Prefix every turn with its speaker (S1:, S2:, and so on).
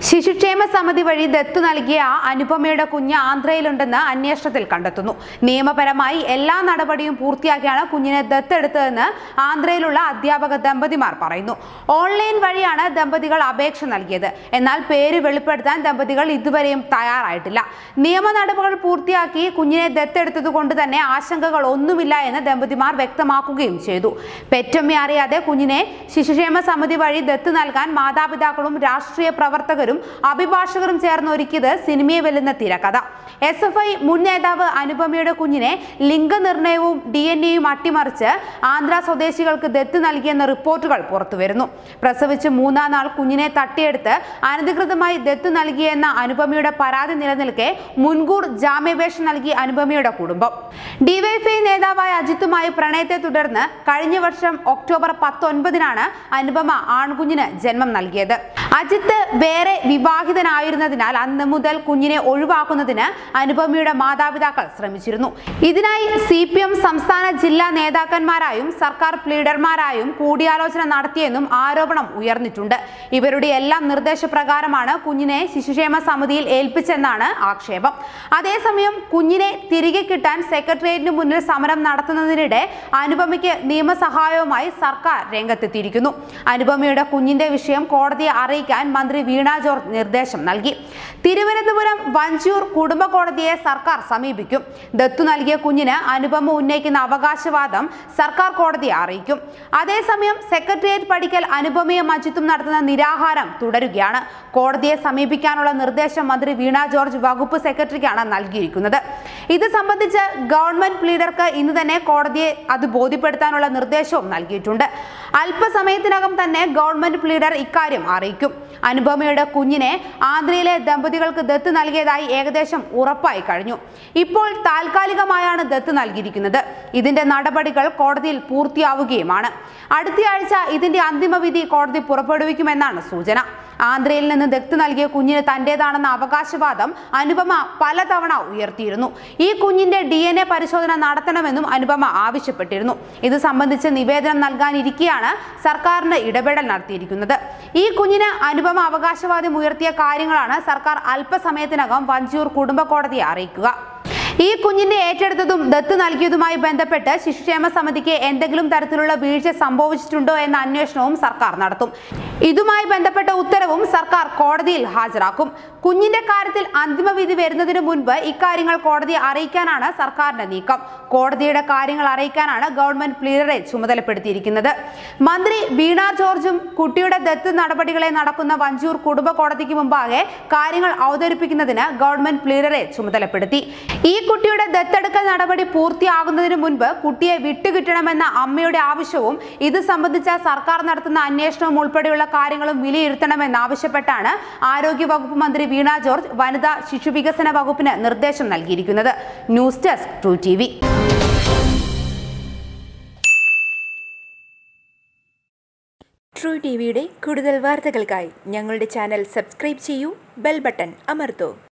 S1: ശിശുക്ഷേമ സമിതി വഴി ദത്തു നൽകിയ അനുപമയുടെ കുഞ്ഞ് ആന്ധ്രയിലുണ്ടെന്ന് അന്വേഷണത്തിൽ കണ്ടെത്തുന്നു നിയമപരമായി എല്ലാ നടപടിയും പൂർത്തിയാക്കിയാണ് കുഞ്ഞിനെ ദത്തെടുത്തതെന്ന് ആന്ധ്രയിലുള്ള അധ്യാപക ദമ്പതിമാർ പറയുന്നു ഓൺലൈൻ വഴിയാണ് ദമ്പതികൾ അപേക്ഷ നൽകിയത് എന്നാൽ പേര് വെളിപ്പെടുത്താൻ ദമ്പതികൾ ഇതുവരെയും തയ്യാറായിട്ടില്ല നിയമ നടപടികൾ പൂർത്തിയാക്കി കുഞ്ഞിനെ ദത്തെടുത്തത് കൊണ്ട് തന്നെ ആശങ്കകൾ ഒന്നുമില്ല എന്ന് ദമ്പതിമാർ വ്യക്തമാക്കുകയും ചെയ്തു പെറ്റമ്മ അറിയാതെ കുഞ്ഞിനെ ശിശുക്ഷേമ സമിതി വഴി ദത്ത് നൽകാൻ മാതാപിതാക്കളും രാഷ്ട്രീയ പ്രവർത്തകരും അഭിഭാഷകരും ചേർന്ന് ഒരുക്കിയത് സിനിമയെ വെല്ലുന്ന തിരക്കഥ എസ് എഫ് ഐ മുൻ നേതാവ് അനുപമയുടെ കുഞ്ഞിനെ ലിംഗനിർണയവും ഡി എൻ എയും അട്ടിമറിച്ച് ആന്ധ്ര സ്വദേശികൾക്ക് ദത്ത് നൽകിയെന്ന റിപ്പോർട്ടുകൾ പുറത്തുവരുന്നു പ്രസവിച്ച് മൂന്നാം നാൾ കുഞ്ഞിനെ തട്ടിയെടുത്ത് അനധികൃതമായി ദത്ത് നൽകിയെന്ന അനുപമയുടെ പരാതി നിലനിൽക്കെ മുൻകൂർ ജാമ്യാപേക്ഷ നൽകി അനുപമയുടെ കുടുംബം ഡിവൈഎഫ്ഐ നേതാവായ അജിത്തുമായി പ്രണയത്തെ തുടർന്ന് കഴിഞ്ഞ വർഷം ഒക്ടോബർ പത്തൊൻപതിനാണ് അനുപമ ആൺകുഞ്ഞിന് ജന്മം നൽകിയത് അജിത്ത് വേറെ വിവാഹിതനായിരുന്നതിനാൽ അന്ന് മുതൽ കുഞ്ഞിനെ ഒഴിവാക്കുന്നതിന് അനുപമയുടെ മാതാപിതാക്കൾ ശ്രമിച്ചിരുന്നു ഇതിനായി സി പി എം സംസ്ഥാന ജില്ലാ നേതാക്കന്മാരായും സർക്കാർ പ്ലീഡർമാരായും കൂടിയാലോചന നടത്തിയെന്നും ആരോപണം ഉയർന്നിട്ടുണ്ട് ഇവരുടെ എല്ലാം നിർദ്ദേശപ്രകാരമാണ് കുഞ്ഞിനെ ശിശുക്ഷേമ സമിതിയിൽ ഏൽപ്പിച്ചെന്നാണ് ആക്ഷേപം അതേസമയം കുഞ്ഞിനെ തിരികെ കിട്ടാൻ സെക്രട്ടേറിയറ്റിന് മുന്നിൽ സമരം നടത്തുന്നതിനിടെ അനുപമയ്ക്ക് നിയമസഹായവുമായി സർക്കാർ രംഗത്തെത്തിയിരിക്കുന്നു അനുപമയുടെ കുഞ്ഞിന്റെ വിഷയം കോടതിയെ അറിയിക്കാൻ മന്ത്രി വീണ ജോർജ് നിർദ്ദേശം നൽകി തിരുവനന്തപുരം വഞ്ചൂർ കുടുംബ കോടതിയെ സർക്കാർ സമീപിക്കും ദത്തു നൽകിയ കുഞ്ഞിന് അനുപമ ഉന്നയിക്കുന്ന അവകാശവാദം സർക്കാർ കോടതിയെ അറിയിക്കും അതേസമയം സെക്രട്ടേറിയറ്റ് പഠിക്കൽ അനുപമയും അജിത്തും നടത്തുന്ന നിരാഹാരം തുടരുകയാണ് കോടതിയെ സമീപിക്കാനുള്ള നിർദ്ദേശം മന്ത്രി വീണ ജോർജ് വകുപ്പ് സെക്രട്ടറിക്കാണ് നൽകിയിരിക്കുന്നത് ഇത് സംബന്ധിച്ച് ഗവൺമെന്റ് പ്ലീഡർക്ക് ഇന്ന് തന്നെ കോടതിയെ അത് ബോധ്യപ്പെടുത്താനുള്ള നിർദ്ദേശവും നൽകിയിട്ടുണ്ട് അല്പസമയത്തിനകം തന്നെ ഗവൺമെന്റ് പ്ലീഡർ ഇക്കാര്യം അറിയിക്കും അനുപമയുടെ കുഞ്ഞിനെ ആന്ധ്രയിലെ ദമ്പതികൾക്ക് ദത്ത് നൽകിയതായി ഏകദേശം ഉറപ്പായി കഴിഞ്ഞു ഇപ്പോൾ താൽക്കാലികമായാണ് ദത്ത് നൽകിയിരിക്കുന്നത് ഇതിന്റെ നടപടികൾ കോടതിയിൽ പൂർത്തിയാവുകയുമാണ് അടുത്തയാഴ്ച ഇതിന്റെ അന്തിമ വിധി കോടതി പുറപ്പെടുവിക്കുമെന്നാണ് സൂചന ആന്ധ്രയിൽ നിന്ന് ദത്ത് നൽകിയ കുഞ്ഞിന് തന്റേതാണെന്ന അവകാശവാദം അനുപമ പലതവണ ഉയർത്തിയിരുന്നു ഈ കുഞ്ഞിന്റെ ഡി എൻ എ പരിശോധന നടത്തണമെന്നും അനുപമ ആവശ്യപ്പെട്ടിരുന്നു ഇത് സംബന്ധിച്ച് നിവേദനം നൽകാനിരിക്കെയാണ് സർക്കാരിന്റെ ഇടപെടൽ നടത്തിയിരിക്കുന്നത് ഈ കുഞ്ഞിന് അനുപമ അവകാശവാദം ഉയർത്തിയ കാര്യങ്ങളാണ് സർക്കാർ അല്പസമയത്തിനകം വഞ്ചൂർ കുടുംബ കോടതിയെ അറിയിക്കുക ഈ കുഞ്ഞിനെ ഏറ്റെടുത്തതും ദത്ത് നൽകിയതുമായി ബന്ധപ്പെട്ട് ശിശുക്ഷേമ സമിതിക്ക് എന്തെങ്കിലും തരത്തിലുള്ള വീഴ്ച സംഭവിച്ചിട്ടുണ്ടോ എന്ന അന്വേഷണവും സർക്കാർ നടത്തും ഇതുമായി ബന്ധപ്പെട്ട ഉത്തരവും സർക്കാർ കോടതിയിൽ ഹാജരാക്കും കുഞ്ഞിന്റെ കാര്യത്തിൽ അന്തിമ വിധി വരുന്നതിന് മുൻപ് ഇക്കാര്യങ്ങൾ കോടതിയെ അറിയിക്കാനാണ് സർക്കാരിന്റെ നീക്കം കോടതിയുടെ കാര്യങ്ങൾ അറിയിക്കാനാണ് ഗവൺമെന്റ് പ്ലീഡറെ ചുമതലപ്പെടുത്തിയിരിക്കുന്നത് മന്ത്രി വീണ ജോർജും കുട്ടിയുടെ ദത്ത് നടപടികളെ നടക്കുന്ന വഞ്ചൂർ കുടുംബ കോടതിക്ക് മുമ്പാകെ കാര്യങ്ങൾ അവതരിപ്പിക്കുന്നതിന് ഗവൺമെന്റ് പ്ലീഡറെ ചുമതലപ്പെടുത്തി ഈ കുട്ടിയുടെ ദത്തെടുക്കൽ നടപടി പൂർത്തിയാകുന്നതിന് മുൻപ് കുട്ടിയെ വിട്ടുകിട്ടണമെന്ന അമ്മയുടെ ആവശ്യവും ഇത് സംബന്ധിച്ച സർക്കാർ നടത്തുന്ന അന്വേഷണവും ഉൾപ്പെടെയുള്ള കാര്യങ്ങളും വിലയിരുത്തണമെന്നാവശ്യപ്പെട്ടാണ് ആരോഗ്യ വകുപ്പ് മന്ത്രി വീണ ജോർജ് വനിതാ ശിശുവികസന വകുപ്പിന് നിർദ്ദേശം നൽകിയിരിക്കുന്നത് news desk true T
S2: true T വിയുടെ കൂടുതൽ വാർത്തകൾക്കായി ഞങ്ങളുടെ ചാനൽ സബ്സ്ക്രൈബ് ചെയ്യൂ ബെൽ ബട്ടൺ അമർത്തൂ